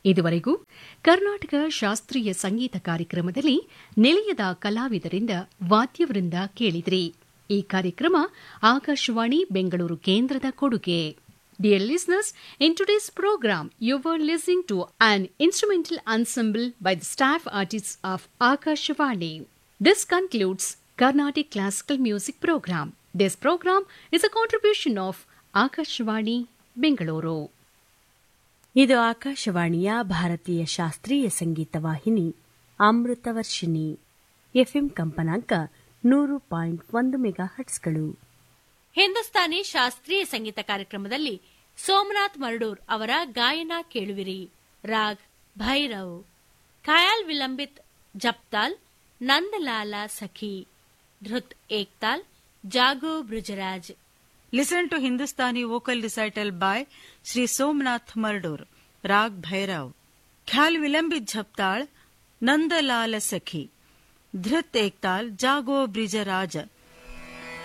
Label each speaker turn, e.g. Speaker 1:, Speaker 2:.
Speaker 1: ಇದುವರೆಗೂ ಕರ್ನಾಟಕ ಶಾಸ್ತ್ರೀಯ ಸಂಗೀತ ಕಾರ್ಯಕ್ರಮದಲ್ಲಿ ನಿಲಯದ ಕಲಾವಿದರಿಂದ ವಾದ್ಯವೃಂದ ಕೇಳಿದ್ರಿ ಈ ಕಾರ್ಯಕ್ರಮ ಆಕಾಶವಾಣಿ ಬೆಂಗಳೂರು ಕೇಂದ್ರದ ಕೊಡುಗೆ Dear listeners, in today's program, you were listening to an instrumental ensemble by the staff artists of Akashvani. This concludes Carnatic Classical Music Program. This program is a contribution of Akashvani, Bengaluru.
Speaker 2: ಇದು ಆಕಾಶವಾಣಿಯ ಭಾರತೀಯ ಶಾಸ್ತ್ರೀಯ ಸಂಗೀತ ವಾಹಿನಿ Amritavarshini FM ಕಂಪನಾಂಕ ನೂರು point ಒಂದು mega ಹಟ್ಸ್ಗಳು
Speaker 3: Hindustani ಶಾಸ್ತ್ರೀಯ ಸಂಗೀತ ಕಾರ್ಯಕ್ರಮದಲ್ಲಿ ಸೋಮನಾಥ್ ಮರಡೂರ್ ಅವರ ಗಾಯನ ಕೇಳುವಿರಿ ರಾಗ್ ಭೈರವ್ ಖಯಾಲ್ ವಿಲಂಬಿತ್ ಜಪ್ತಾಲ್ ನಂದಲಾಲ ಸಖಿ ಧೃತ್ Ektaal ಜಾಗೋ ಬ್ರುಜರಾಜ್
Speaker 4: Listen to Hindustani vocal recital by Sri Somnath Mardur, Rag Bhairav, Khyal Vilambit Jhaptal, Nandalal Sakhi, Dhrit Ektal, Jago Brijaraj,